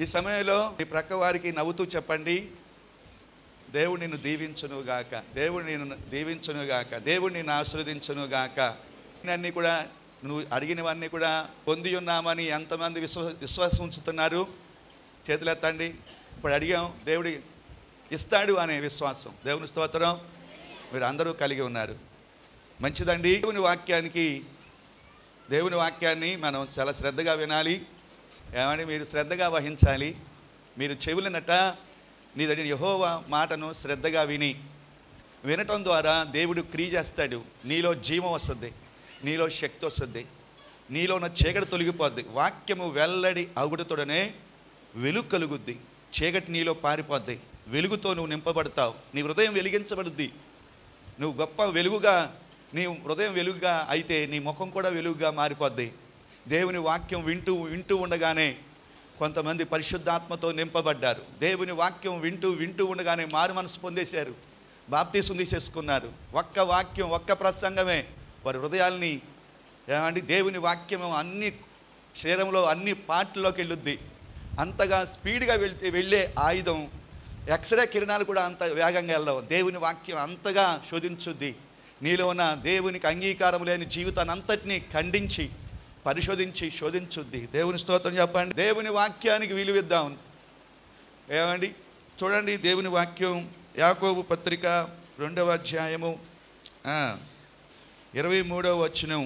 ఈ సమయంలో మీ ప్రక్క వారికి నవ్వుతూ చెప్పండి దేవుడు నిన్ను దీవించును గాక దేవుడు నిన్ను దీవించును గాక దేవుడు నిన్ను ఆశీర్వదించును గాక అన్నీ కూడా నువ్వు అడిగినవన్నీ కూడా పొంది ఉన్నామని ఎంతమంది విశ్వ విశ్వాసం ఉంచుతున్నారు చేతులెత్తండి ఇప్పుడు అడిగాం దేవుడి ఇస్తాడు అనే విశ్వాసం దేవుని స్తోత్రం మీరు అందరూ కలిగి ఉన్నారు మంచిదండి దేవుని వాక్యానికి దేవుని వాక్యాన్ని మనం చాలా శ్రద్ధగా వినాలి ఏమని మీరు శ్రద్ధగా వహించాలి మీరు చెవులనట నీ దగ్గర యహోవా మాటను శ్రద్ధగా విని వినటం ద్వారా దేవుడు క్రియ చేస్తాడు నీలో జీవం వస్తుంది నీలో శక్తి వస్తుంది నీలో ఉన్న చీకటి తొలగిపోద్ది వాక్యము వెల్లడి అగుడుతోడనే వెలుగు కలుగుద్ది చీకటి నీలో పారిపోద్ది వెలుగుతో నువ్వు నింపబడతావు నీ హృదయం వెలిగించబడుద్ది నువ్వు గొప్ప వెలుగుగా నీ హృదయం వెలుగుగా అయితే నీ ముఖం కూడా వెలుగుగా మారిపోద్ది దేవుని వాక్యం వింటూ వింటూ ఉండగానే కొంతమంది పరిశుద్ధాత్మతో నింపబడ్డారు దేవుని వాక్యం వింటూ వింటూ ఉండగానే మారు మనసు పొందేశారు బాప్తీసం తీసేసుకున్నారు ఒక్క వాక్యం ఒక్క ప్రసంగమే వారి హృదయాల్ని ఏమండి దేవుని వాక్యం అన్ని శరీరంలో అన్ని పార్ట్లోకి వెళ్ళుద్ది అంతగా స్పీడ్గా వెళ్తే వెళ్ళే ఆయుధం ఎక్స్రే కిరణాలు కూడా అంత వేగంగా వెళ్ళవు దేవుని వాక్యం అంతగా శోధించుద్ది నీలో ఉన్న దేవునికి అంగీకారం లేని జీవితాన్ని అంతటినీ ఖండించి పరిశోధించి శోధించుద్ది దేవుని స్తోత్రం చెప్పండి దేవుని వాక్యానికి విలువిద్దాం ఏమండి చూడండి దేవుని వాక్యం యాకోబు పత్రిక రెండవ అధ్యాయము ఆ, ఇరవై మూడవ వచనం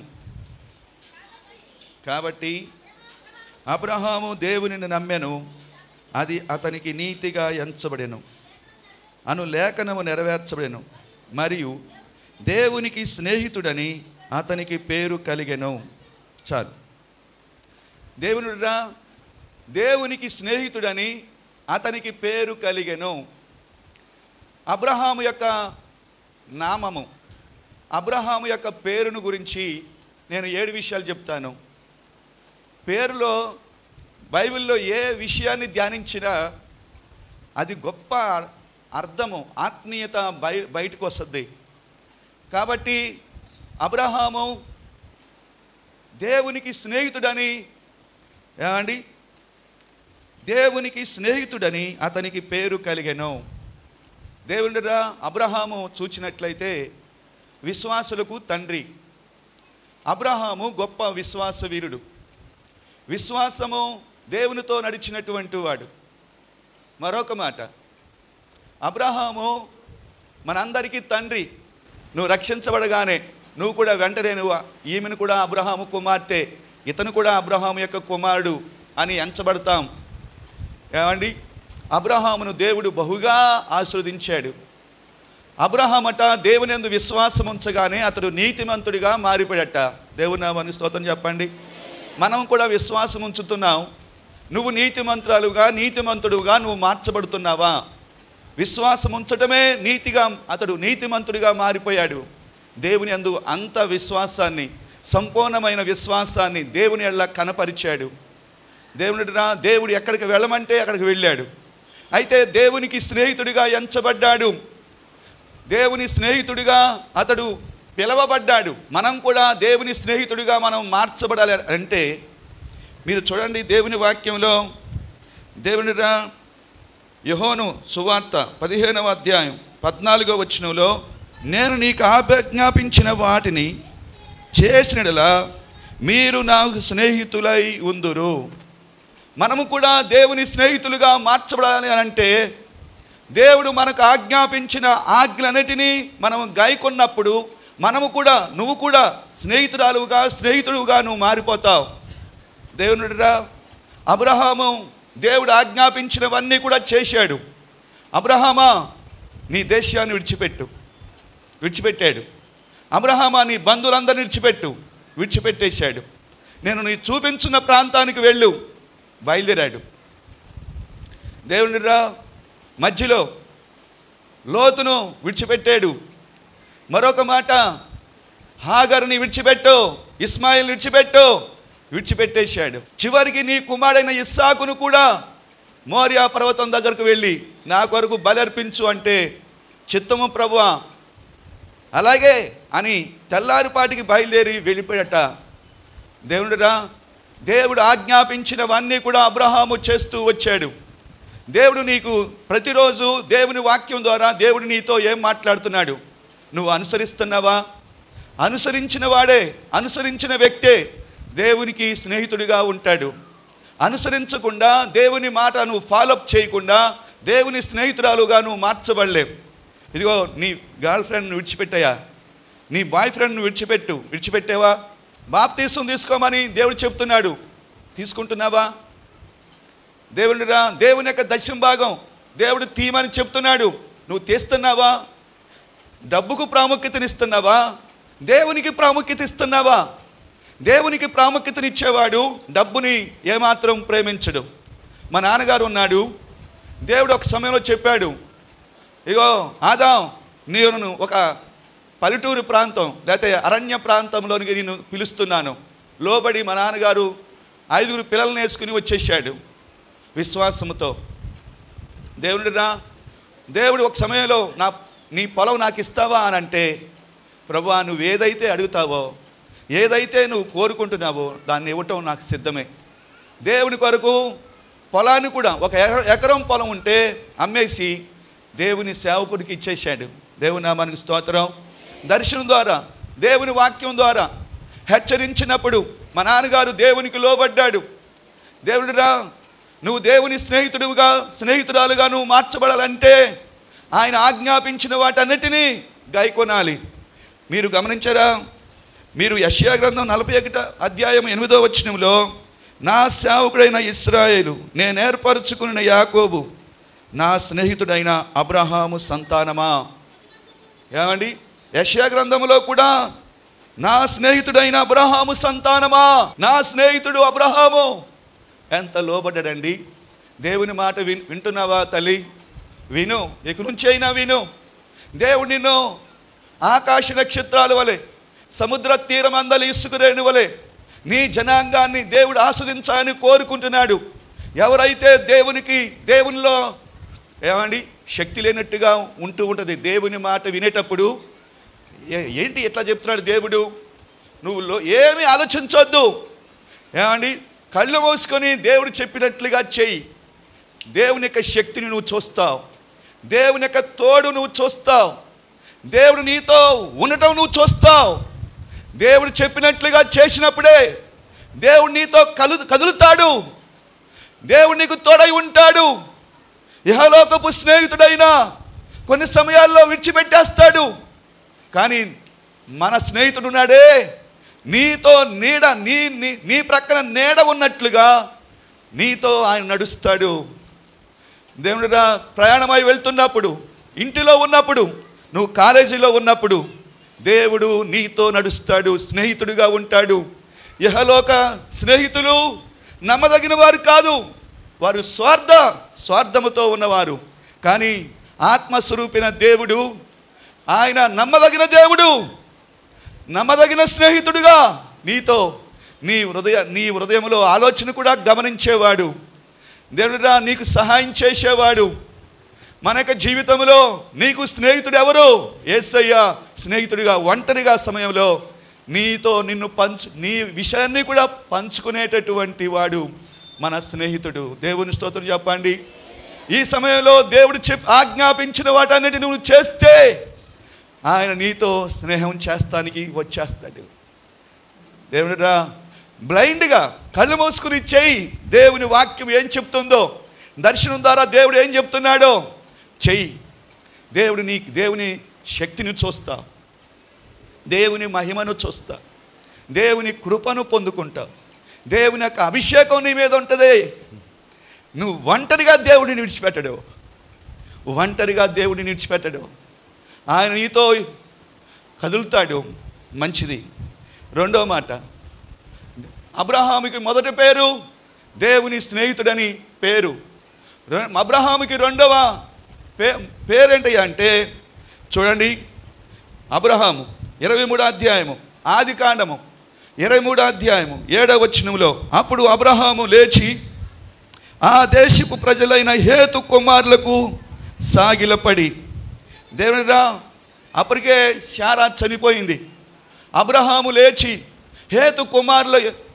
కాబట్టి అబ్రహాము దేవునిని నమ్మెను అది అతనికి నీతిగా ఎంచబడెను అను లేఖనము నెరవేర్చబడెను మరియు దేవునికి స్నేహితుడని అతనికి పేరు కలిగెను చాలు దేవునుడా దేవునికి స్నేహితుడని అతనికి పేరు కలిగెను అబ్రహాము యొక్క నామము అబ్రహాము యొక్క పేరును గురించి నేను ఏడు విషయాలు చెప్తాను పేరులో బైబిల్లో ఏ విషయాన్ని ధ్యానించినా అది గొప్ప అర్థము ఆత్మీయత బయ బయటకు వస్తుంది కాబట్టి అబ్రహాము దేవునికి స్నేహితుడని ఏమండి దేవునికి స్నేహితుడని అతనికి పేరు కలిగెను దేవుడిరా అబ్రహాము చూచినట్లయితే విశ్వాసులకు తండ్రి అబ్రహాము గొప్ప విశ్వాస వీరుడు విశ్వాసము దేవునితో నడిచినటువంటి వాడు మరొక మాట అబ్రహాము మనందరికీ తండ్రి నువ్వు రక్షించబడగానే నువ్వు కూడా వెంటనే నువ్వు ఈమెను కూడా అబ్రహాము కుమార్తె ఇతను కూడా అబ్రహాము యొక్క కుమారుడు అని ఎంచబడతాం ఏమండి అబ్రహామును దేవుడు బహుగా ఆస్వాదించాడు అబ్రహామట దేవుని యందు విశ్వాసం ఉంచగానే అతడు నీతిమంతుడిగా మారిపోయట దేవుని నామానికి స్తోత్రం చెప్పండి మనం కూడా విశ్వాసం ఉంచుతున్నాం నువ్వు నీతిమంతురాలుగా నీతిమంతుడుగా నువ్వు మార్చబడుతున్నావా విశ్వాసం ఉంచటమే నీతిగా అతడు నీతిమంతుడిగా మారిపోయాడు దేవుని అందు అంత విశ్వాసాన్ని సంపూర్ణమైన విశ్వాసాన్ని దేవుని ఎళ్ళ కనపరిచాడు దేవుని రా దేవుడు ఎక్కడికి వెళ్ళమంటే అక్కడికి వెళ్ళాడు అయితే దేవునికి స్నేహితుడిగా ఎంచబడ్డాడు దేవుని స్నేహితుడిగా అతడు పిలవబడ్డాడు మనం కూడా దేవుని స్నేహితుడిగా మనం మార్చబడాలి అంటే మీరు చూడండి దేవుని వాక్యంలో దేవుని రా యహోను సువార్త పదిహేనవ అధ్యాయం పద్నాలుగో వచనంలో నేను నీకు ఆజ్ఞాపించిన వాటిని చేసినలా మీరు నాకు స్నేహితులై ఉందురు మనము కూడా దేవుని స్నేహితులుగా మార్చబడాలి అని అంటే దేవుడు మనకు ఆజ్ఞాపించిన ఆజ్ఞలన్నిటినీ మనము గాయకొన్నప్పుడు మనము కూడా నువ్వు కూడా స్నేహితురాలుగా స్నేహితుడుగా నువ్వు మారిపోతావు దేవునుడిరా అబ్రహాము దేవుడు ఆజ్ఞాపించినవన్నీ కూడా చేశాడు అబ్రహామా నీ దేశాన్ని విడిచిపెట్టు విడిచిపెట్టాడు అబ్రహామా నీ బంధువులందరినీ విడిచిపెట్టు విడిచిపెట్టేశాడు నేను నీ చూపించిన ప్రాంతానికి వెళ్ళు బయలుదేరాడు దేవునిరా మధ్యలో లోతును విడిచిపెట్టాడు మరొక మాట హాగర్ని విడిచిపెట్టు ఇస్మాయిల్ విడిచిపెట్టు విడిచిపెట్టేశాడు చివరికి నీ కుమారుడైన ఇస్సాకును కూడా మోరియా పర్వతం దగ్గరకు వెళ్ళి నా కొరకు బలర్పించు అంటే చిత్తము ప్రభువా అలాగే అని తెల్లారిపాటికి బయలుదేరి వెళ్ళిపోయట దేవుడురా దేవుడు ఆజ్ఞాపించినవన్నీ కూడా అబ్రహాము చేస్తూ వచ్చాడు దేవుడు నీకు ప్రతిరోజు దేవుని వాక్యం ద్వారా దేవుడు నీతో ఏం మాట్లాడుతున్నాడు నువ్వు అనుసరిస్తున్నావా అనుసరించిన వాడే అనుసరించిన వ్యక్తే దేవునికి స్నేహితుడిగా ఉంటాడు అనుసరించకుండా దేవుని మాట నువ్వు ఫాలోఅప్ చేయకుండా దేవుని స్నేహితురాలుగా నువ్వు మార్చబడలేవు ఇదిగో నీ గర్ల్ ఫ్రెండ్ను విడిచిపెట్టాయా నీ బాయ్ ఫ్రెండ్ను విడిచిపెట్టు విడిచిపెట్టావా బాప్తీసం తీసుకోమని దేవుడు చెప్తున్నాడు తీసుకుంటున్నావా దేవునిరా దేవుని యొక్క దశం భాగం దేవుడు తీయమని చెప్తున్నాడు నువ్వు తీస్తున్నావా డబ్బుకు ప్రాముఖ్యతనిస్తున్నావా దేవునికి ప్రాముఖ్యత ఇస్తున్నావా దేవునికి ప్రాముఖ్యతనిచ్చేవాడు డబ్బుని ఏమాత్రం ప్రేమించడు మా నాన్నగారు ఉన్నాడు దేవుడు ఒక సమయంలో చెప్పాడు ఇగో ఆదాం నేను ఒక పల్లెటూరు ప్రాంతం లేకపోతే అరణ్య ప్రాంతంలోనికి నేను పిలుస్తున్నాను లోబడి మా నాన్నగారు ఐదుగురు పిల్లల్ని వేసుకుని వచ్చేసాడు విశ్వాసముతో దేవుడిరా దేవుడు ఒక సమయంలో నా నీ పొలం నాకు ఇస్తావా అని అంటే ప్రభా నువ్వు ఏదైతే అడుగుతావో ఏదైతే నువ్వు కోరుకుంటున్నావో దాన్ని ఇవ్వటం నాకు సిద్ధమే దేవుని కొరకు పొలాన్ని కూడా ఒక ఎకర- ఎకరం పొలం ఉంటే అమ్మేసి దేవుని సేవకుడికి ఇచ్చేశాడు దేవుని నామానికి స్తోత్రం దర్శనం ద్వారా దేవుని వాక్యం ద్వారా హెచ్చరించినప్పుడు మా నాన్నగారు దేవునికి లోబడ్డాడు దేవుడిరా నువ్వు దేవుని స్నేహితుడుగా స్నేహితురాలుగా నువ్వు మార్చబడాలంటే ఆయన ఆజ్ఞాపించిన వాటన్నిటినీ గైకొనాలి మీరు గమనించారా మీరు యష్యా గ్రంథం నలభై ఒకట అధ్యాయం ఎనిమిదో వచనంలో నా సేవకుడైన ఇస్రాయేలు నేను ఏర్పరచుకున్న యాకోబు నా స్నేహితుడైన అబ్రహాము సంతానమా ఏమండి యష్యా గ్రంథంలో కూడా నా స్నేహితుడైన అబ్రహాము సంతానమా నా స్నేహితుడు అబ్రహాము ఎంత లోబడ్డాడండి దేవుని మాట విన్ వింటున్నావా తల్లి విను ఇక నుంచి అయినా విను దేవుడు నిన్ను ఆకాశ నక్షత్రాల వలె సముద్ర తీరం అందలి ఇసుకురేణి వలె నీ జనాంగాన్ని దేవుడు ఆస్వాదించాలని కోరుకుంటున్నాడు ఎవరైతే దేవునికి దేవునిలో ఏమండి శక్తి లేనట్టుగా ఉంటూ ఉంటుంది దేవుని మాట వినేటప్పుడు ఏ- ఏంటి ఎట్లా చెప్తున్నాడు దేవుడు నువ్వు లో- ఏమీ ఆలోచించొద్దు ఏమండి కళ్ళు మూసుకొని దేవుడు చెప్పినట్లుగా చెయ్యి దేవుని యొక్క శక్తిని నువ్వు చూస్తావు దేవుని యొక్క తోడు నువ్వు చూస్తావు దేవుడు నీతో ఉండటం నువ్వు చూస్తావు దేవుడు చెప్పినట్లుగా చేసినప్పుడే దేవుడు నీతో కలు కదులుతాడు దేవుడు నీకు తోడై ఉంటాడు ఇహలోకపు స్నేహితుడైనా కొన్ని సమయాల్లో విడిచిపెట్టేస్తాడు కానీ మన స్నేహితుడు ఉన్నాడే నీతో నీడ నీ నీ నీ ప్రక్కన నీడ ఉన్నట్లుగా నీతో ఆయన నడుస్తాడు దేవుడిరా ప్రయాణమై వెళ్తున్నప్పుడు ఇంటిలో ఉన్నప్పుడు నువ్వు కాలేజీలో ఉన్నప్పుడు దేవుడు నీతో నడుస్తాడు స్నేహితుడిగా ఉంటాడు ఇహలోక స్నేహితులు నమ్మదగిన వారు కాదు వారు స్వార్థ స్వార్థముతో ఉన్నవారు కానీ ఆత్మస్వరూపిన దేవుడు ఆయన నమ్మదగిన దేవుడు నమ్మదగిన స్నేహితుడుగా నీతో నీ హృదయ నీ హృదయంలో ఆలోచన కూడా గమనించేవాడు దేవుడురా నీకు సహాయం చేసేవాడు మన యొక్క జీవితంలో నీకు స్నేహితుడు ఎవరు ఏసయ్య స్నేహితుడిగా ఒంటరిగా సమయంలో నీతో నిన్ను పంచు నీ విషయాన్ని కూడా పంచుకునేటటువంటి వాడు మన స్నేహితుడు దేవుని స్తోత్రం చెప్పండి ఈ సమయంలో దేవుడు చెప్ ఆజ్ఞాపించిన వాటన్నిటి నువ్వు చేస్తే ఆయన నీతో స్నేహం చేస్తానికి వచ్చేస్తాడు దేవుడిరా బ్లైండ్గా కళ్ళు మూసుకుని చెయ్యి దేవుని వాక్యం ఏం చెప్తుందో దర్శనం ద్వారా దేవుడు ఏం చెప్తున్నాడో చెయ్యి దేవుడు నీ దేవుని శక్తిని చూస్తా దేవుని మహిమను చూస్తా దేవుని కృపను పొందుకుంటావు దేవుని యొక్క అభిషేకం నీ మీద ఉంటుంది నువ్వు ఒంటరిగా దేవుడిని విడిచిపెట్టడు ఒంటరిగా దేవుడిని విడిచిపెట్టడు ఆయన నీతో కదులుతాడు మంచిది రెండో మాట అబ్రహాముకి మొదటి పేరు దేవుని స్నేహితుడని పేరు రె- అబ్రహాముకి రెండవ పే పేరేంటి అంటే చూడండి అబ్రహాము ఇరవై మూడో అధ్యాయము ఆది కాండము ఇరవై మూడో అధ్యాయము ఏడవ వచనంలో అప్పుడు అబ్రహాము లేచి ఆ దేశపు ప్రజలైన హేతు కుమారులకు సాగిలపడి దేవునిరా అప్పటికే శారా చనిపోయింది అబ్రహాము లేచి హేతు కుమారుల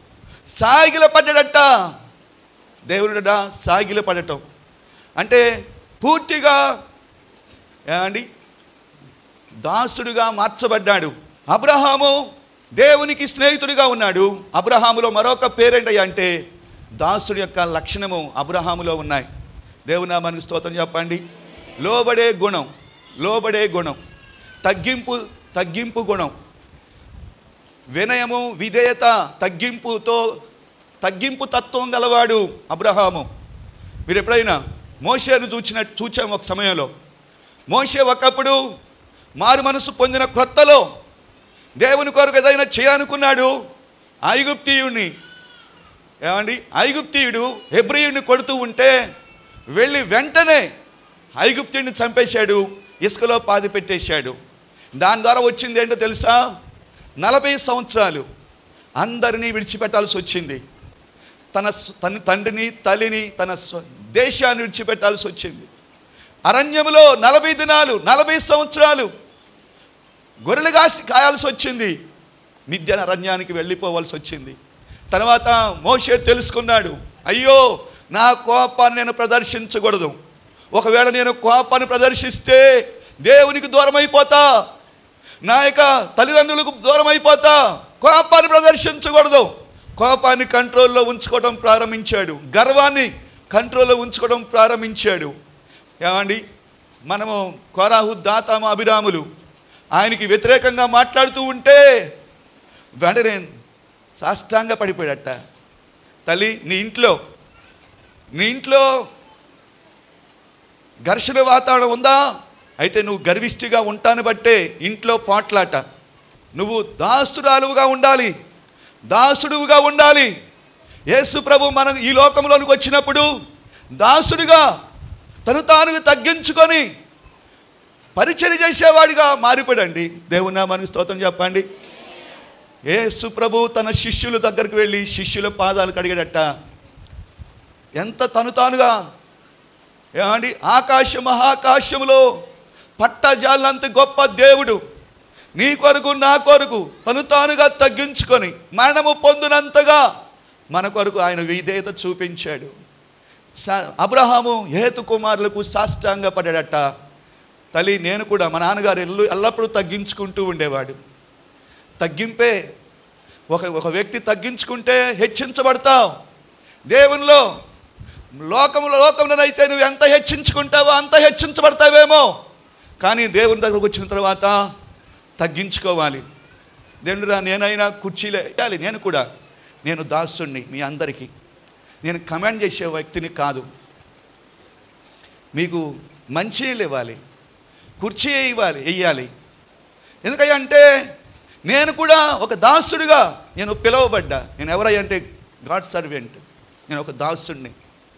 సాగిల పడ్డాడట దేవుడట సాగిల పడటం అంటే పూర్తిగా ఏమండి దాసుడుగా మార్చబడ్డాడు అబ్రహాము దేవునికి స్నేహితుడిగా ఉన్నాడు అబ్రహాములో మరొక పేరేంటయ్యా అంటే దాసుడి యొక్క లక్షణము అబ్రహాములో ఉన్నాయి దేవునా మనకు స్తోత్రం చెప్పండి లోబడే గుణం లోబడే గుణం తగ్గింపు తగ్గింపు గుణం వినయము విధేయత తగ్గింపుతో తగ్గింపు తత్వం గలవాడు అబ్రహాము మీరు ఎప్పుడైనా మోషేను చూచిన చూచాము ఒక సమయంలో మోషే ఒకప్పుడు మారు మనసు పొందిన క్రొత్తలో దేవుని కొరకు ఏదైనా చేయాలనుకున్నాడు ఐగుప్తీయుడిని ఏమండి ఐగుప్తీయుడు హెబ్రియుడిని కొడుతూ ఉంటే వెళ్ళి వెంటనే ఐగుప్తీయుడిని చంపేశాడు ఇసుకలో పాతి పెట్టేశాడు దాని ద్వారా వచ్చింది ఏంటో తెలుసా నలభై సంవత్సరాలు అందరినీ విడిచిపెట్టాల్సి వచ్చింది తన స- తన తండ్రిని తల్లిని తన స్వ- దేశాన్ని విడిచిపెట్టాల్సి వచ్చింది అరణ్యములో నలభై దినాలు నలభై సంవత్సరాలు గొర్రెలు కాసి కాయాల్సి వచ్చింది మిద్యాన అరణ్యానికి వెళ్ళిపోవాల్సి వచ్చింది తర్వాత మోషే తెలుసుకున్నాడు అయ్యో నా కోపాన్ని నేను ప్రదర్శించకూడదు ఒకవేళ నేను కోపాన్ని ప్రదర్శిస్తే దేవునికి దూరం అయిపోతా నా యొక్క తల్లిదండ్రులకు దూరం అయిపోతా కోపాన్ని ప్రదర్శించకూడదు కోపాన్ని కంట్రోల్లో ఉంచుకోవడం ప్రారంభించాడు గర్వాన్ని కంట్రోల్లో ఉంచుకోవడం ప్రారంభించాడు ఏమండి మనము కోరాహు దాతాము అభిరాములు ఆయనకి వ్యతిరేకంగా మాట్లాడుతూ ఉంటే వెంటనే సాష్టాంగ పడిపోయాడట తల్లి నీ ఇంట్లో నీ ఇంట్లో ఘర్షణ వాతావరణం ఉందా అయితే నువ్వు గర్విష్టిగా ఉంటాను బట్టే ఇంట్లో పోట్లాట నువ్వు దాసురాలువుగా ఉండాలి దాసుడుగా ఉండాలి యేసు ప్రభు మనం ఈ లోకంలోనికి వచ్చినప్పుడు దాసుడిగా తను తాను తగ్గించుకొని పరిచయం చేసేవాడిగా మారిపోడండి దేవుని నామానికి స్తోత్రం చెప్పండి యేసు ప్రభు తన శిష్యుల దగ్గరికి వెళ్ళి శిష్యుల పాదాలు కడిగాడట ఎంత తను తానుగా ఏమండి ఆకాశ మహాకాశములో పట్టజాలంత గొప్ప దేవుడు నీ కొరకు నా కొరకు తను తానుగా తగ్గించుకొని మరణము పొందినంతగా మన కొరకు ఆయన విధేయత చూపించాడు సా- అబ్రహాము హేతు కుమారులకు సాష్టాంగ పడ్డాడట తల్లి నేను కూడా మా నాన్నగారు ఎల్లు ఎల్లప్పుడూ తగ్గించుకుంటూ ఉండేవాడు తగ్గింపే ఒక ఒక వ్యక్తి తగ్గించుకుంటే హెచ్చించబడతావు దేవునిలో లోకంలో లోకంలోనైతే నువ్వు ఎంత హెచ్చించుకుంటావో అంత హెచ్చించబడతావేమో కానీ దేవుని దగ్గరకు వచ్చిన తర్వాత తగ్గించుకోవాలి దేవుడురా నేనైనా కుర్చీలే వేయాలి నేను కూడా నేను దాసుణ్ణి మీ అందరికీ నేను కమాండ్ చేసే వ్యక్తిని కాదు మీకు మంచినీళ్ళు ఇవ్వాలి కుర్చీ ఇవ్వాలి వెయ్యాలి ఎందుకయ్యా అంటే నేను కూడా ఒక దాసుడిగా నేను పిలువబడ్డా నేను ఎవరయ్యా అంటే గాడ్ సర్వెంట్ నేను ఒక దాసుడిని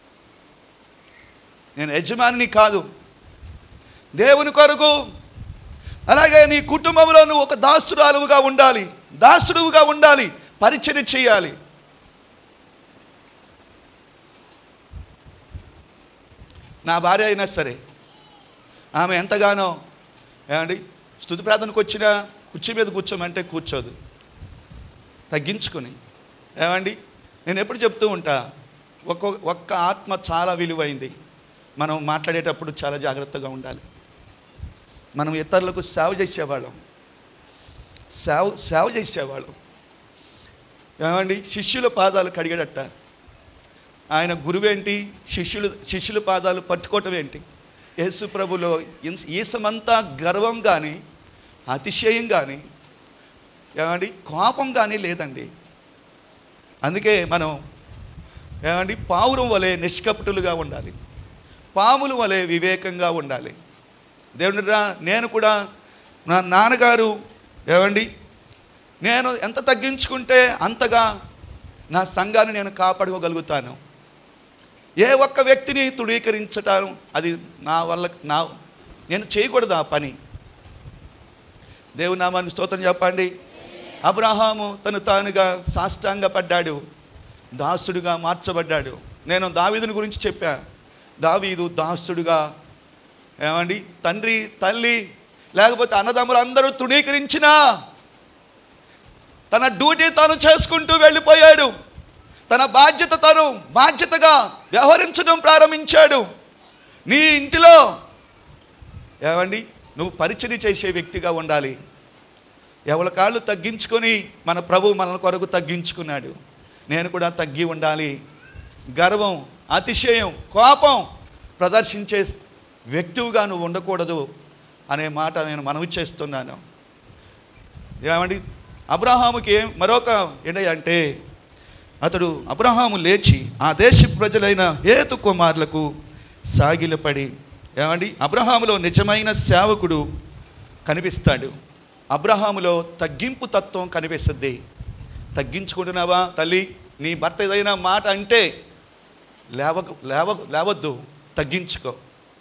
నేను యజమానిని కాదు దేవుని కొరకు అలాగే నీ కుటుంబంలో నువ్వు ఒక దాసురాలువుగా ఉండాలి దాసుడువుగా ఉండాలి పరిచయం చేయాలి నా భార్య అయినా సరే ఆమె ఎంతగానో ఏమండి స్థుతి ప్రార్థనకు వచ్చినా కుర్చీ మీద కూర్చోమంటే కూర్చోదు తగ్గించుకుని ఏమండి నేను ఎప్పుడు చెప్తూ ఉంటా ఒక్క ఒక్క ఆత్మ చాలా విలువైంది మనం మాట్లాడేటప్పుడు చాలా జాగ్రత్తగా ఉండాలి మనం ఇతరులకు సేవ చేసేవాళ్ళం సేవ సేవ చేసేవాళ్ళం ఏమండి శిష్యుల పాదాలు కడిగాడట ఆయన గురువేంటి శిష్యులు శిష్యుల పాదాలు పట్టుకోవటం ఏంటి యేసు ప్రభులో ఇన్- ఈసమంతా గర్వం కానీ అతిశయం కానీ ఏమండి కోపం కానీ లేదండి అందుకే మనం ఏమండి పావురం వలె నిష్కపటులుగా ఉండాలి పాముల వలె వివేకంగా ఉండాలి దేవుని రా నేను కూడా నా నాన్నగారు ఏమండి నేను ఎంత తగ్గించుకుంటే అంతగా నా సంఘాన్ని నేను కాపాడుకోగలుగుతాను ఏ ఒక్క వ్యక్తిని తృణీకరించటం అది నా వల్ల నా నేను చేయకూడదు ఆ పని దేవుని నామాన్ని స్తోత్రం చెప్పండి అబ్రహాము తను తానుగా సాష్టాంగపడ్డాడు దాసుడుగా మార్చబడ్డాడు నేను దావీదుని గురించి చెప్పా దావీదు దాసుడుగా ఏమండి తండ్రి తల్లి లేకపోతే అన్నదమ్ములు అందరూ తృణీకరించినా తన డ్యూటీ తాను చేసుకుంటూ వెళ్ళిపోయాడు తన బాధ్యత తను బాధ్యతగా వ్యవహరించడం ప్రారంభించాడు నీ ఇంటిలో ఏమండి నువ్వు పరిచయం చేసే వ్యక్తిగా ఉండాలి ఎవరి కాళ్ళు తగ్గించుకొని మన ప్రభు మన కొరకు తగ్గించుకున్నాడు నేను కూడా తగ్గి ఉండాలి గర్వం అతిశయం కోపం ప్రదర్శించే వ్యక్తిగా నువ్వు ఉండకూడదు అనే మాట నేను మనవి చేస్తున్నాను ఏమండి అబ్రహాముకి ఏం మరొక ఏంటి అంటే అతడు అబ్రహాము లేచి ఆ దేశ ప్రజలైన హేతు కుమారులకు సాగిలపడి ఏమండి అబ్రహాములో నిజమైన సేవకుడు కనిపిస్తాడు అబ్రహాములో తగ్గింపు తత్వం కనిపిస్తుంది తగ్గించుకుంటున్నావా తల్లి నీ భర్త ఏదైనా మాట అంటే లేవకు లేవ లేవద్దు తగ్గించుకో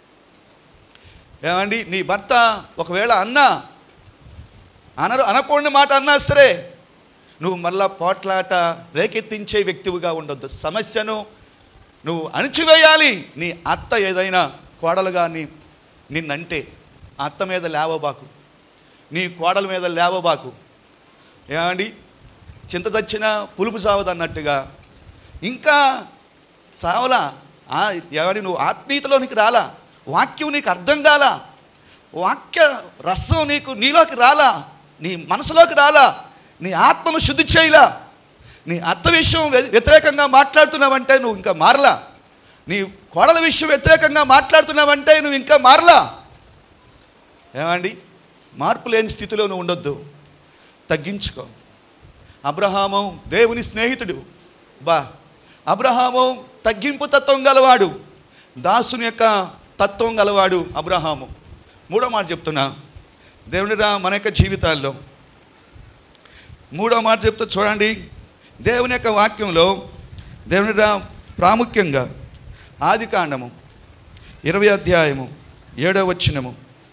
ఏమండి నీ భర్త ఒకవేళ అన్నా అనరు అనకూడని మాట అన్నా సరే నువ్వు మళ్ళా పోట్లాట రేకెత్తించే వ్యక్తివిగా ఉండొద్దు సమస్యను నువ్వు అణిచివేయాలి నీ అత్త ఏదైనా కోడలుగా నీ నిన్నంటే ఆ అత్త మీద లేవబాకు నీ కోడల మీద లేవబాకు ఏమండి చింత చచ్చిన పులుపు సావదన్నట్టుగా ఇంకా సావలా ఆ, ఏమండి నువ్వు ఆత్మీయతలోనికి రాలా వాక్యం నీకు అర్థం కాలా వాక్య రసం నీకు నీలోకి రాలా నీ మనసులోకి రాలా నీ ఆత్మను శుద్ధి చేయలా నీ అత్త విషయం వ్య- వ్యతిరేకంగా మాట్లాడుతున్నావంటే నువ్వు ఇంకా మారలా నీ కోడల విషయం వ్యతిరేకంగా మాట్లాడుతున్నావంటే నువ్వు ఇంకా మారలా ఏమండి మార్పు లేని స్థితిలో నువ్వు ఉండొద్దు తగ్గించుకో అబ్రహాము దేవుని స్నేహితుడు బా అబ్రహాము తగ్గింపు తత్వం గలవాడు దాసుని యొక్క తత్వం గలవాడు అబ్రహాము మూడో మాట చెప్తున్నా దేవునిరా మన యొక్క జీవితాల్లో మూడో మాట చెప్తూ చూడండి దేవుని యొక్క వాక్యంలో దేవునిరా ప్రాముఖ్యంగా ఆది కాండము ఇరవై అధ్యాయము ఏడవ వచ్చినము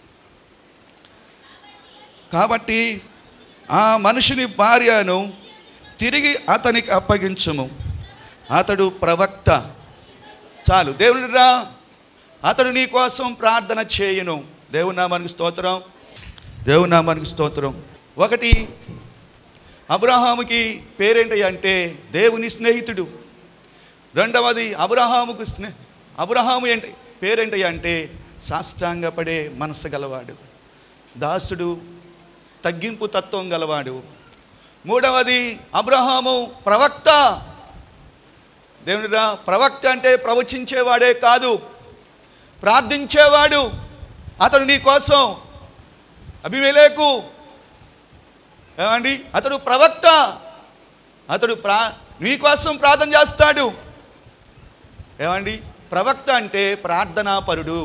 కాబట్టి ఆ మనుషుని భార్యను తిరిగి అతనికి అప్పగించుము అతడు ప్రవక్త చాలు దేవునిరా అతడు నీ కోసం ప్రార్థన చేయును దేవుని నామానికి స్తోత్రం దేవుని నామానికి స్తోత్రం ఒకటి అబ్రహాముకి పేరేంటి అంటే దేవుని స్నేహితుడు రెండవది అబ్రహాముకు స్నే అబ్రహాము ఏంటి పేరేంటి అంటే సాష్టాంగపడే మనసు గలవాడు దాసుడు తగ్గింపు తత్వం గలవాడు మూడవది అబ్రహాము ప్రవక్త దేవునిరా ప్రవక్త అంటే ప్రవచించేవాడే కాదు ప్రార్థించేవాడు అతడు నీ కోసం అభిమేలేకు ఏమండి అతడు ప్రవక్త అతడు ప్రా నీ కోసం ప్రార్థన చేస్తాడు ఏమండి ప్రవక్త అంటే ప్రార్థనాపరుడు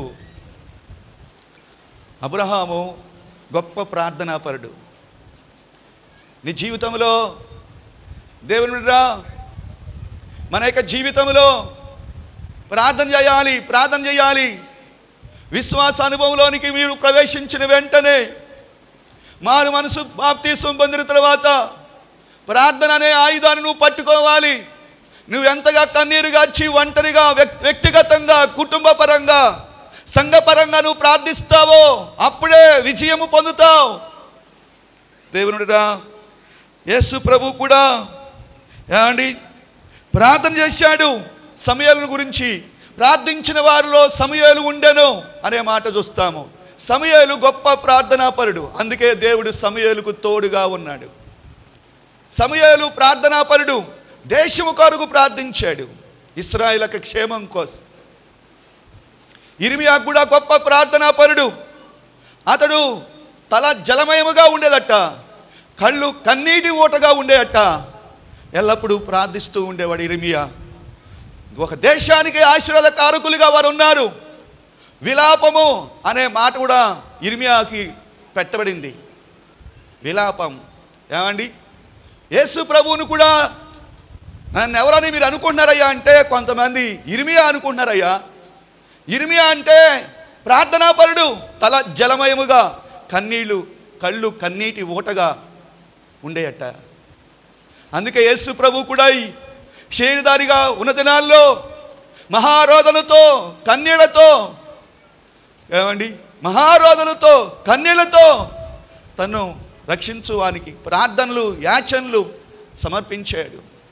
అబ్రహాము గొప్ప ప్రార్థనాపరుడు నీ జీవితంలో దేవునిరా మన యొక్క జీవితంలో ప్రార్థన చేయాలి ప్రార్థన చేయాలి విశ్వాస అనుభవంలోనికి మీరు ప్రవేశించిన వెంటనే మారు మనసు బాప్తీసం పొందిన తర్వాత ప్రార్థన అనే ఆయుధాన్ని నువ్వు పట్టుకోవాలి నువ్వు ఎంతగా కన్నీరు గార్చి ఒంటరిగా వ్యక్- వ్యక్తిగతంగా కుటుంబపరంగా సంఘపరంగా నువ్వు ప్రార్థిస్తావో అప్పుడే విజయము పొందుతావు దేవునుడిరా యేసు ప్రభు కూడా ఏమండి ప్రార్థన చేశాడు సమయాలను గురించి ప్రార్థించిన వారిలో సమయాలు ఉండెను అనే మాట చూస్తాము సమయాలు గొప్ప ప్రార్థనాపరుడు అందుకే దేవుడు సమయాలకు తోడుగా ఉన్నాడు సమయాలు ప్రార్థనాపరుడు దేశము కొరకు ప్రార్థించాడు ఇస్రాయిలకు క్షేమం కోసం ఇరిమియా కూడా గొప్ప ప్రార్థనాపరుడు అతడు తల జలమయముగా ఉండేదట కళ్ళు కన్నీటి ఊటగా ఉండేదట ఎల్లప్పుడూ ప్రార్థిస్తూ ఉండేవాడు ఇరిమియా ఒక దేశానికి ఆశీర్వాద కారకులుగా వారు ఉన్నారు విలాపము అనే మాట కూడా ఇర్మియాకి పెట్టబడింది విలాపం ఏమండి యేసు ప్రభువును కూడా నన్ను ఎవరని మీరు అనుకుంటున్నారయ్యా అంటే కొంతమంది ఇర్మియా అనుకుంటున్నారయ్యా ఇర్మియా అంటే ప్రార్థనాపరుడు తల జలమయముగా కన్నీళ్ళు కళ్ళు కన్నీటి ఊటగా ఉండేయట అందుకే యేసు ప్రభు కూడా ఈ క్షీరదారిగా ఉన్న దినాల్లో మహారోదనతో కన్నీళ్లతో ఏమండి మహారోదనతో కన్నీళ్లతో తను రక్షించువానికి ప్రార్థనలు యాచనలు సమర్పించాడు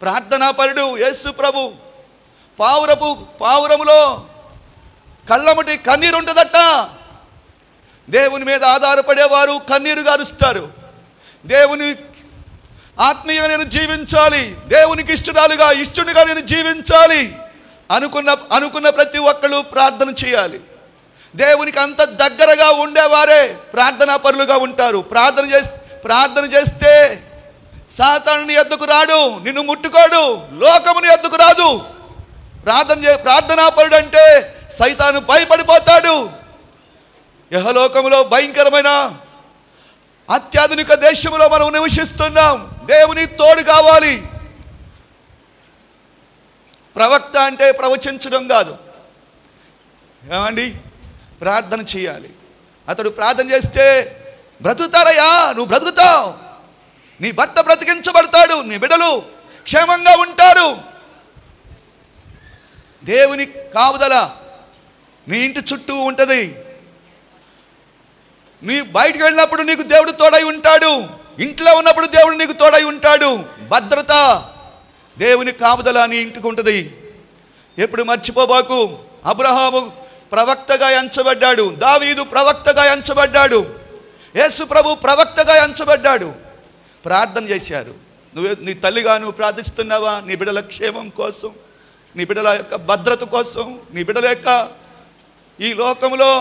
ప్రార్థనాపరుడు యేసు ప్రభు పావురపు పావురములో కళ్ళముటి కన్నీరు ఉంటుందట దేవుని మీద ఆధారపడేవారు కన్నీరు గారుస్తారు దేవుని ఆత్మీయంగా నేను జీవించాలి దేవునికి ఇష్టడాలుగా ఇష్టడుగా నేను జీవించాలి అనుకున్న అనుకున్న ప్రతి ఒక్కళ్ళు ప్రార్థన చేయాలి దేవునికి అంత దగ్గరగా ఉండేవారే ప్రార్థనా పరులుగా ఉంటారు ప్రార్థన చేస్తే ప్రార్థన చేస్తే సాతానుని ఎద్దుకు రాడు నిన్ను ముట్టుకోడు లోకముని ఎద్దుకు రాదు ప్రార్థన చే ప్రార్థనాపరుడు అంటే సైతాను భయపడిపోతాడు యహలోకములో భయంకరమైన అత్యాధునిక దేశంలో మనం నివసిస్తున్నాం దేవుని తోడు కావాలి ప్రవక్త అంటే ప్రవచించడం కాదు ఏమండి ప్రార్థన చేయాలి అతడు ప్రార్థన చేస్తే బ్రతుకుతారయ్యా నువ్వు బ్రతుకుతావు నీ భర్త బ్రతికించబడతాడు నీ బిడ్డలు క్షేమంగా ఉంటారు దేవుని కాపుదల నీ ఇంటి చుట్టూ ఉంటుంది నీ బయటికి వెళ్ళినప్పుడు నీకు దేవుడు తోడై ఉంటాడు ఇంట్లో ఉన్నప్పుడు దేవుడు నీకు తోడై ఉంటాడు భద్రత దేవుని కాపుదల నీ ఇంటికి ఉంటుంది ఎప్పుడు మర్చిపోబాకు అబ్రహాము ప్రవక్తగా ఎంచబడ్డాడు దావీదు ప్రవక్తగా ఎంచబడ్డాడు యేసు ప్రభు ప్రవక్తగా ఎంచబడ్డాడు ప్రార్థన చేశారు నువ్వు నీ తల్లిగా నువ్వు ప్రార్థిస్తున్నావా నీ బిడ్డల క్షేమం కోసం నీ బిడ్డల యొక్క భద్రత కోసం నీ బిడ్డల యొక్క ఈ లోకంలో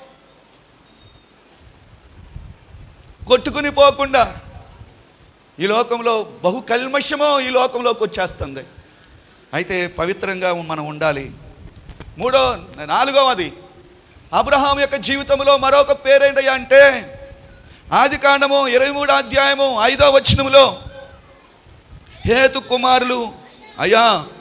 కొట్టుకుని పోకుండా ఈ లోకంలో బహు కల్మషమో ఈ లోకంలోకి వచ్చేస్తుంది అయితే పవిత్రంగా మనం ఉండాలి మూడో నాలుగవది అబ్రహాం యొక్క జీవితంలో మరొక పేరేంటయ్యా అంటే ఆది కాండము ఇరవై మూడో అధ్యాయము ఐదో వచనములో హేతు కుమారులు అయ్యా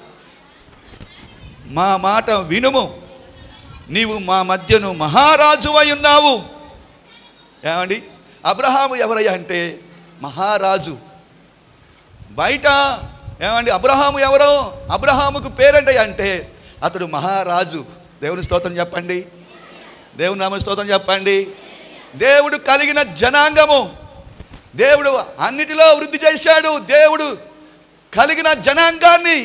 మా మాట వినుము నీవు మా మధ్యను మహారాజు అయి ఉన్నావు ఏమండి అబ్రహాము ఎవరయ్యా అంటే మహారాజు బయట ఏమండి అబ్రహాము ఎవరో అబ్రహాముకు పేరేంటయ్యా అంటే అతడు మహారాజు దేవుని స్తోత్రం చెప్పండి దేవుని నామ స్తోత్రం చెప్పండి దేవుడు కలిగిన జనాంగము దేవుడు అన్నిటిలో వృద్ధి చేశాడు దేవుడు కలిగిన జనాంగాన్ని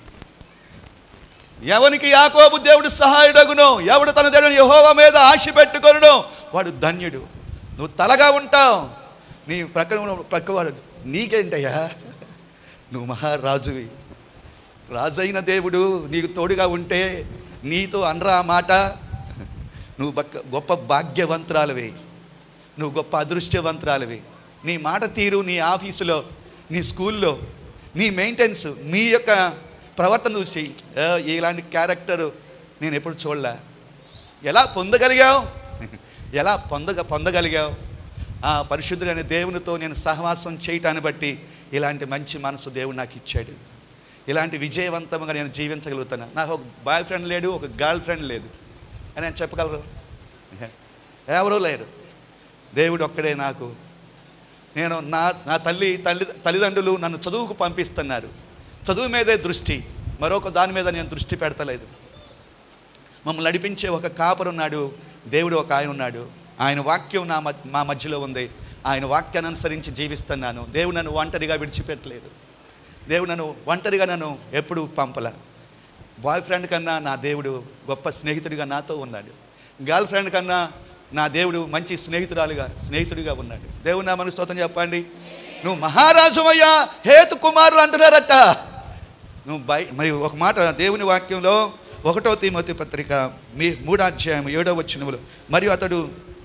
ఎవనికి యాకోబు దేవుడు సహాయుడగునో ఎవడు తన దేవుని యహోవ మీద ఆశ పెట్టుకొనునో వాడు ధన్యుడు నువ్వు తలగా ఉంటావు నీ ప్రక్కన ప్రక్కవాడు నీకేంటయ్యా నువ్వు మహారాజువి రాజైన దేవుడు నీకు తోడుగా ఉంటే నీతో అనరా ఆ మాట నువ్వు బక్క గొప్ప భాగ్యవంతురాలివి నువ్వు గొప్ప అదృష్టవంతురాలివి నీ మాట తీరు నీ ఆఫీసులో నీ స్కూల్లో నీ మెయింటెనెన్స్ మీ యొక్క ప్రవర్తన చూసి "ఏ, ఇలాంటి క్యారెక్టర్ నేను ఎప్పుడు చూడలే ఎలా పొందగలిగావు ఎలా పొందగ పొందగలిగావు ఆ పరిశుద్ధుడైన దేవునితో నేను సహవాసం చేయటాన్ని బట్టి ఇలాంటి మంచి మనసు దేవుడు నాకు ఇచ్చాడు ఇలాంటి విజయవంతంగా నేను జీవించగలుగుతాను నాకు ఒక బాయ్ ఫ్రెండ్ లేడు ఒక గర్ల్ ఫ్రెండ్ లేదు అని నేను చెప్పగలరు ఎవరూ లేరు దేవుడు ఒక్కడే నాకు నేను నా నా తల్లి తల్లి తల్లిదండ్రులు నన్ను చదువుకు పంపిస్తున్నారు చదువు మీదే దృష్టి మరొక దాని మీద నేను దృష్టి పెడతలేదు మమ్మల్ని నడిపించే ఒక కాపరు ఉన్నాడు దేవుడు ఒక ఆయన ఉన్నాడు ఆయన వాక్యం నా మధ్య మా మధ్యలో ఉంది ఆయన వాక్యాన్ని అనుసరించి జీవిస్తున్నాను దేవుడు నన్ను ఒంటరిగా విడిచిపెట్టలేదు దేవుడు నన్ను ఒంటరిగా నన్ను ఎప్పుడు పంపల బాయ్ ఫ్రెండ్ కన్నా నా దేవుడు గొప్ప స్నేహితుడిగా నాతో ఉన్నాడు గర్ల్ ఫ్రెండ్ కన్నా నా దేవుడు మంచి స్నేహితురాలుగా స్నేహితుడిగా ఉన్నాడు దేవుడు నా మనసు స్తోత్రం చెప్పండి నువ్వు మహారాజు అయ్యా హేతు కుమారులు అంటున్నారట నువ్వు బై మరి ఒక మాట దేవుని వాక్యంలో ఒకటో తీమతి పత్రిక మీ మూడో అధ్యాయం ఏడో వచ్చినములు మరియు అతడు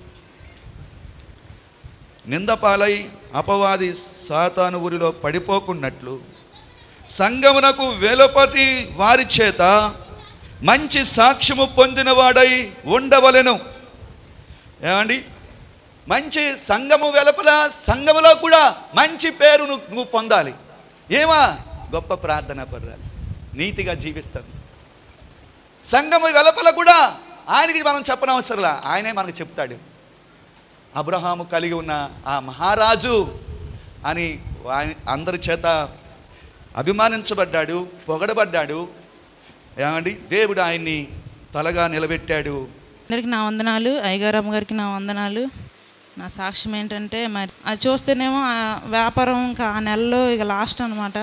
నిందపాలై అపవాది సాతాను ఊరిలో పడిపోకున్నట్లు సంగమునకు వెలుపటి వారి చేత మంచి సాక్ష్యము పొందినవాడై ఉండవలెను ఏమండి మంచి సంఘము వెలుపల సంఘములో కూడా మంచి పేరు నువ్వు నువ్వు పొందాలి ఏమా గొప్ప ప్రార్థన పర్రాలి నీతిగా జీవిస్తాను సంఘము వెలుపల కూడా ఆయనకి మనం చెప్పనవసరంలా ఆయనే మనకు చెప్తాడు అబ్రహాము కలిగి ఉన్న ఆ మహారాజు అని ఆయన అందరి చేత అభిమానించబడ్డాడు పొగడబడ్డాడు ఏమండి దేవుడు ఆయన్ని తలగా నిలబెట్టాడు అందరికి నా వందనాలు అయ్యగారమ్మ గారికి నా వందనాలు నా సాక్ష్యం ఏంటంటే మరి అది చూస్తేనేమో ఆ వ్యాపారం ఇంకా ఆ నెలలో ఇక లాస్ట్ అనమాట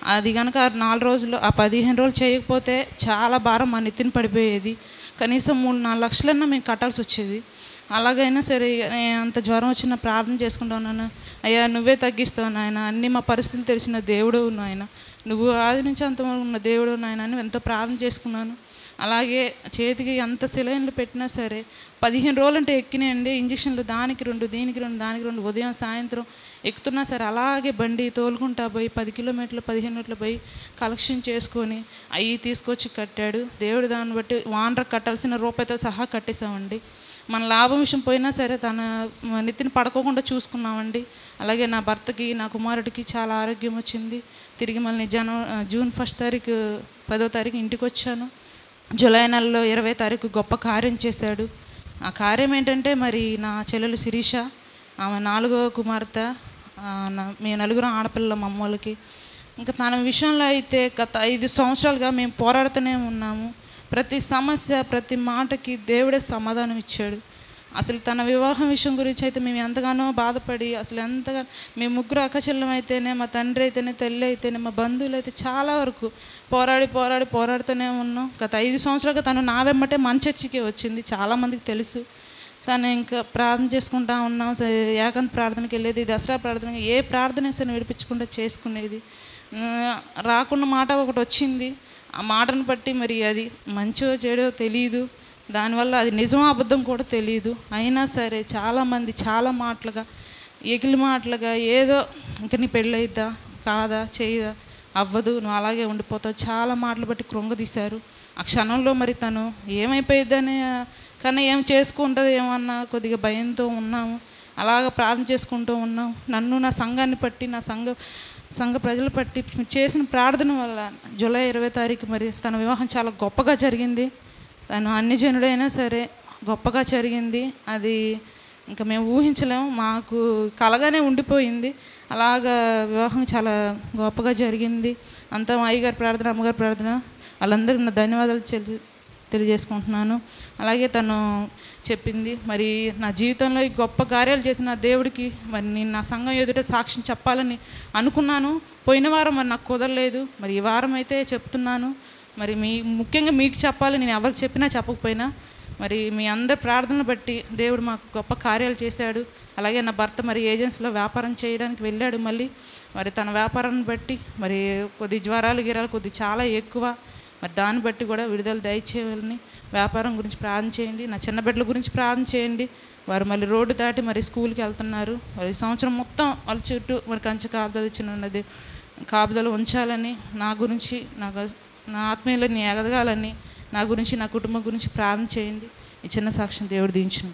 అది కనుక నాలుగు రోజులు ఆ పదిహేను రోజులు చేయకపోతే చాలా భారం మా నెత్తిన పడిపోయేది కనీసం మూడు నాలుగు లక్షలన్నా మేము కట్టాల్సి వచ్చేది అలాగైనా సరే నేను అంత జ్వరం వచ్చిన ప్రార్థన చేసుకుంటా ఉన్నాను అయ్యా నువ్వే తగ్గిస్తావు నాయన అన్ని మా పరిస్థితులు తెలిసిన దేవుడు నాయన నువ్వు ఆది నుంచి అంత ఉన్న దేవుడు నాయన అని ఎంతో ప్రార్థన చేసుకున్నాను అలాగే చేతికి ఎంత సిలైన్లు పెట్టినా సరే పదిహేను రోజులు అంటే ఎక్కినాయండి ఇంజక్షన్లు దానికి రెండు దీనికి రెండు దానికి రెండు ఉదయం సాయంత్రం ఎక్కుతున్నా సరే అలాగే బండి తోలుకుంటా పోయి పది కిలోమీటర్లు పదిహేను మీటర్లు పోయి కలెక్షన్ చేసుకొని అవి తీసుకొచ్చి కట్టాడు దేవుడు దాన్ని బట్టి వానర్ కట్టాల్సిన రూపాయితో సహా కట్టేశామండి మన లాభం విషయం పోయినా సరే తన నెత్తిని పడుకోకుండా చూసుకున్నామండి అలాగే నా భర్తకి నా కుమారుడికి చాలా ఆరోగ్యం వచ్చింది తిరిగి మళ్ళీ జన జూన్ ఫస్ట్ తారీఖు పదో తారీఖు ఇంటికి వచ్చాను జూలై నెలలో ఇరవై తారీఖు గొప్ప కార్యం చేశాడు ఆ కార్యం ఏంటంటే మరి నా చెల్లెలు శిరీష ఆమె నాలుగో కుమార్తె ఆ, నా- మేము నలుగురు ఆడపిల్లల మా అమ్మోళ్ళకి ఇంకా తన విషయంలో అయితే గత ఐదు సంవత్సరాలుగా మేము పోరాడుతూనే ఉన్నాము ప్రతి సమస్య ప్రతి మాటకి దేవుడే సమాధానం ఇచ్చాడు అసలు తన వివాహం విషయం గురించి అయితే మేము ఎంతగానో బాధపడి అసలు ఎంతగా మేము ముగ్గురు అక్కచెల్లం అయితేనే మా తండ్రి అయితేనే తల్లి అయితేనే మా బంధువులు అయితే చాలా వరకు పోరాడి పోరాడి పోరాడుతూనే ఉన్నాం గత ఐదు సంవత్సరాలుగా తను నా వెమ్మటే మన చర్చికే వచ్చింది చాలామందికి తెలుసు తను ఇంకా ప్రార్థన చేసుకుంటా ఉన్నాం స- ఏకాంత ప్రార్థనకి వెళ్ళేది దసరా ప్రార్థనకి ఏ ప్రార్థన సరే విడిపించకుండా చేసుకునేది ఆ, రాకున్న మాట ఒకటి వచ్చింది ఆ మాటను బట్టి మరి అది మంచో చెడో తెలియదు దానివల్ల అది నిజమో అబద్ధం కూడా తెలియదు అయినా సరే చాలామంది చాలా మాటలుగా ఎగిలి మాటలుగా ఏదో ఇంక నీ పెళ్ళయిద్దా కాదా చేయదా అవ్వదు నువ్వు అలాగే ఉండిపోతావు చాలా మాటలు బట్టి కృంగదీశారు ఆ క్షణంలో మరి తను ఏమైపోయిద్దని కానీ ఏం చేసుకుంటుంది ఏమన్నా కొద్దిగా భయంతో ఉన్నాము అలాగ ప్రార్థన చేసుకుంటూ ఉన్నాం నన్ను నా సంఘాన్ని పట్టి నా సంఘ సంఘ ప్రజలు పట్టి చేసిన ప్రార్థన వల్ల జూలై ఇరవై తారీఖు మరి తన వివాహం చాలా గొప్పగా జరిగింది తను అన్ని జనుడైనా సరే గొప్పగా జరిగింది అది ఇంకా మేము ఊహించలేము మాకు కలగానే ఉండిపోయింది అలాగా వివాహం చాలా గొప్పగా జరిగింది అంతా మా అయ్యగారి ప్రార్థన అమ్మగారి ప్రార్థన వాళ్ళందరికీ నా ధన్యవాదాలు చెల్లి తెలియజేసుకుంటున్నాను అలాగే తను చెప్పింది మరి నా జీవితంలో ఈ గొప్ప కార్యాలు చేసిన దేవుడికి మరి నేను నా సంఘం ఎదుట సాక్ష్యం చెప్పాలని అనుకున్నాను పోయిన వారం మరి నాకు కుదరలేదు మరి ఈ వారం అయితే చెప్తున్నాను మరి మీ ముఖ్యంగా మీకు చెప్పాలి నేను ఎవరికి చెప్పినా చెప్పకపోయినా మరి మీ అందరి ప్రార్థనలు బట్టి దేవుడు మాకు గొప్ప కార్యాలు చేశాడు అలాగే నా భర్త మరి ఏజెన్సీలో వ్యాపారం చేయడానికి వెళ్ళాడు మళ్ళీ మరి తన వ్యాపారాన్ని బట్టి మరి కొద్ది జ్వరాలు గిరాలు కొద్ది చాలా ఎక్కువ మరి దాన్ని బట్టి కూడా విడుదల దయచేయాలని వ్యాపారం గురించి ప్రార్థన చేయండి నా చిన్న బిడ్డల గురించి ప్రార్థన చేయండి వారు మళ్ళీ రోడ్డు దాటి మరి స్కూల్కి వెళ్తున్నారు మరి ఈ సంవత్సరం మొత్తం వాళ్ళ చుట్టూ మరి కంచె కాపుదలు ఇచ్చిన ఉన్నది కాపుదలు ఉంచాలని నా గురించి నా గ- నా ఆత్మీయులని ఎదగాలని నా గురించి నా కుటుంబం గురించి ప్రార్థన చేయండి ఈ చిన్న సాక్ష్యం దేవుడు దించును